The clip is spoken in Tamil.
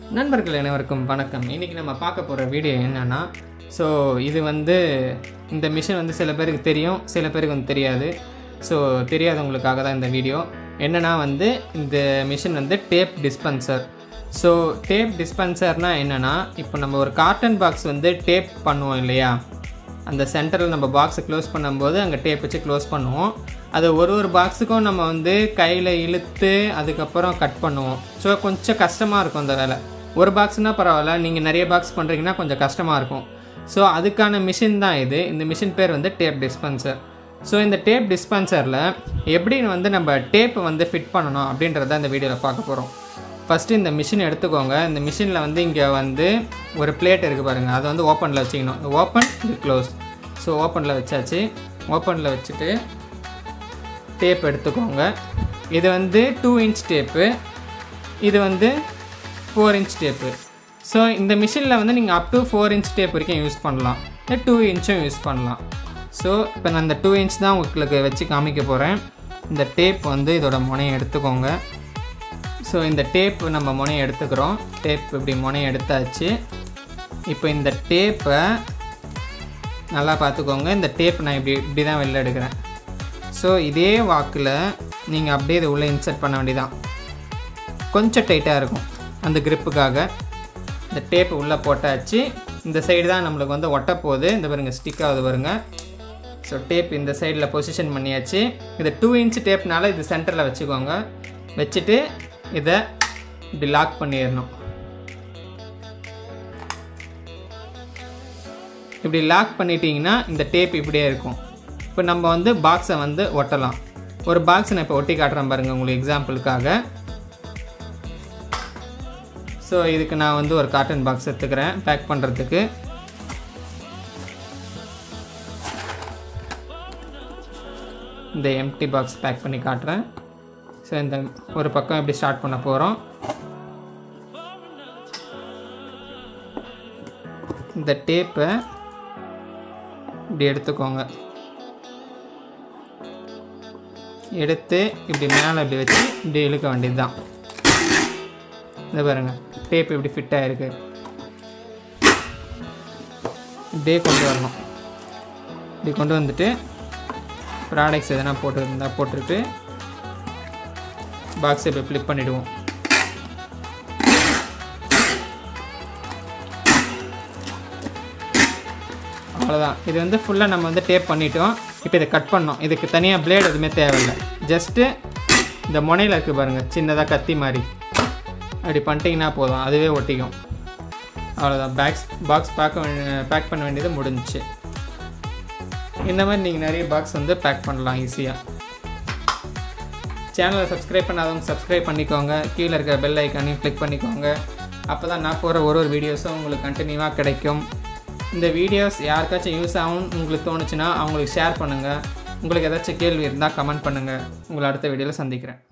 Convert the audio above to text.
நண்பர்கள் அனைவருக்கும் வணக்கம் இன்றைக்கி நம்ம பார்க்க போகிற வீடியோ என்னென்னா ஸோ இது வந்து இந்த மிஷின் வந்து சில பேருக்கு தெரியும் சில பேருக்கு வந்து தெரியாது ஸோ தெரியாதவங்களுக்காக தான் இந்த வீடியோ என்னென்னா வந்து இந்த மிஷின் வந்து டேப் டிஸ்பென்சர் ஸோ டேப் டிஸ்பென்சர்னால் என்னென்னா இப்போ நம்ம ஒரு காட்டன் பாக்ஸ் வந்து டேப் பண்ணுவோம் இல்லையா அந்த சென்டரில் நம்ம பாக்ஸை க்ளோஸ் பண்ணும்போது அங்கே டேப் வச்சு க்ளோஸ் பண்ணுவோம் அது ஒரு ஒரு பாக்ஸுக்கும் நம்ம வந்து கையில் இழுத்து அதுக்கப்புறம் கட் பண்ணுவோம் ஸோ கொஞ்சம் கஷ்டமாக இருக்கும் அந்த வேலை ஒரு பாக்ஸ்னால் பரவாயில்ல நீங்கள் நிறைய பாக்ஸ் பண்ணுறீங்கன்னா கொஞ்சம் கஷ்டமாக இருக்கும் ஸோ அதுக்கான மிஷின் தான் இது இந்த மிஷின் பேர் வந்து டேப் டிஸ்பென்சர் ஸோ இந்த டேப் டிஸ்பென்சரில் எப்படி வந்து நம்ம டேப்பை வந்து ஃபிட் பண்ணணும் அப்படின்றத இந்த வீடியோவில் பார்க்க போகிறோம் ஃபஸ்ட்டு இந்த மிஷின் எடுத்துக்கோங்க இந்த மிஷினில் வந்து இங்கே வந்து ஒரு பிளேட் இருக்குது பாருங்கள் அதை வந்து ஓப்பனில் வச்சுக்கணும் இந்த ஓப்பன் இது க்ளோஸ் ஸோ ஓப்பனில் வச்சாச்சு ஓப்பனில் வச்சுட்டு டேப் எடுத்துக்கோங்க இது வந்து டூ இன்ச் டேப்பு இது வந்து ஃபோர் இன்ச் டேப்பு ஸோ இந்த மிஷினில் வந்து நீங்கள் up to four inch tape வரைக்கும் யூஸ் பண்ணலாம் இல்லை டூ இன்ச்சும் யூஸ் பண்ணலாம் ஸோ இப்போ நான் இந்த டூ இன்ச் தான் உங்களுக்கு வச்சு காமிக்க போகிறேன் இந்த டேப் வந்து இதோட முனையை எடுத்துக்கோங்க ஸோ இந்த டேப் நம்ம முனையை எடுத்துக்கிறோம் டேப் இப்படி முனையை எடுத்தாச்சு இப்போ இந்த டேப்பை நல்லா பார்த்துக்கோங்க இந்த டேப் நான் இப்படி இப்படி தான் வெளில எடுக்கிறேன் ஸோ இதே வாக்கில் நீங்கள் அப்படியே இதை உள்ளே இன்சர்ட் பண்ண வேண்டியதான் கொஞ்சம் டைட்டாக இருக்கும் அந்த gripக்காக இந்த டேப் உள்ளே போட்டாச்சு இந்த சைடு தான் நம்மளுக்கு வந்து ஒட்ட போகுது இந்த பாருங்க ஸ்டிக் ஆகுது பாருங்க ஸோ டேப் இந்த சைடில் பொசிஷன் பண்ணியாச்சு இது டூ இன்ச் டேப்னால இது சென்டரில் வச்சுக்கோங்க வச்சுட்டு இதை இப்படி லாக் பண்ணிடணும் இப்படி லாக் பண்ணிட்டீங்கன்னா இந்த டேப் இப்படியே இருக்கும் இப்போ நம்ம வந்து பாக்ஸை வந்து ஒட்டலாம் ஒரு பாக்ஸ் நான் இப்போ ஒட்டி காட்டுறேன் பாருங்கள் உங்களுக்கு எக்ஸாம்பிளுக்காக ஸோ இதுக்கு நான் வந்து ஒரு காட்டன் பாக்ஸ் எடுத்துக்கிறேன் பேக் பண்ணுறதுக்கு இந்த எம்டி பாக்ஸ் பேக் பண்ணி காட்டுறேன் ஸோ இந்த ஒரு பக்கம் இப்படி ஸ்டார்ட் பண்ண போகிறோம் இந்த டேப்பை இப்படி எடுத்துக்கோங்க எடுத்து இப்படி மேலே இப்படி வச்சு இப்படி இழுக்க வேண்டியது தான் இந்த பாருங்க டேப் இப்படி ஃபிட் ஆகிருக்கு இப்படியே கொண்டு வரணும் இப்படி கொண்டு வந்துட்டு ப்ராடக்ட்ஸ் எதனா போட்டு இருந்தால் போட்டுட்டு பாக்ஸ் இப்படி ஃப்ளிப் பண்ணிவிடுவோம் அவ்வளோதான் இது வந்து ஃபுல்லாக நம்ம வந்து டேப் பண்ணிட்டோம் இப்போ இதை கட் பண்ணோம் இதுக்கு தனியாக பிளேட் எதுவுமே தேவையில்லை ஜஸ்ட்டு இந்த முனையில் இருக்குது பாருங்கள் சின்னதாக கத்தி மாதிரி அப்படி பண்ணிட்டீங்கன்னா போதும் அதுவே ஒட்டிக்கும் அவ்வளோதான் பேக்ஸ் பாக்ஸ் பேக் பேக் பண்ண வேண்டியது முடிஞ்சிச்சு இந்த மாதிரி நீங்கள் நிறைய பாக்ஸ் வந்து பேக் பண்ணலாம் ஈஸியாக சேனலை சப்ஸ்கிரைப் பண்ணாதவங்க சப்ஸ்கிரைப் பண்ணிக்கோங்க கீழே இருக்கிற பெல் ஐக்கானையும் கிளிக் பண்ணிக்கோங்க அப்போ தான் நான் போகிற ஒரு ஒரு வீடியோஸும் உங்களுக்கு கண்டினியூவாக கிடைக்கும் இந்த வீடியோஸ் யாருக்காச்சும் யூஸ் ஆகும்னு உங்களுக்கு தோணுச்சுன்னா அவங்களுக்கு ஷேர் பண்ணுங்கள் உங்களுக்கு ஏதாச்சும் கேள்வி இருந்தால் கமெண்ட் பண்ணுங்கள் உங்களை அடுத்த வீடியோவில் சந்திக்கிறேன்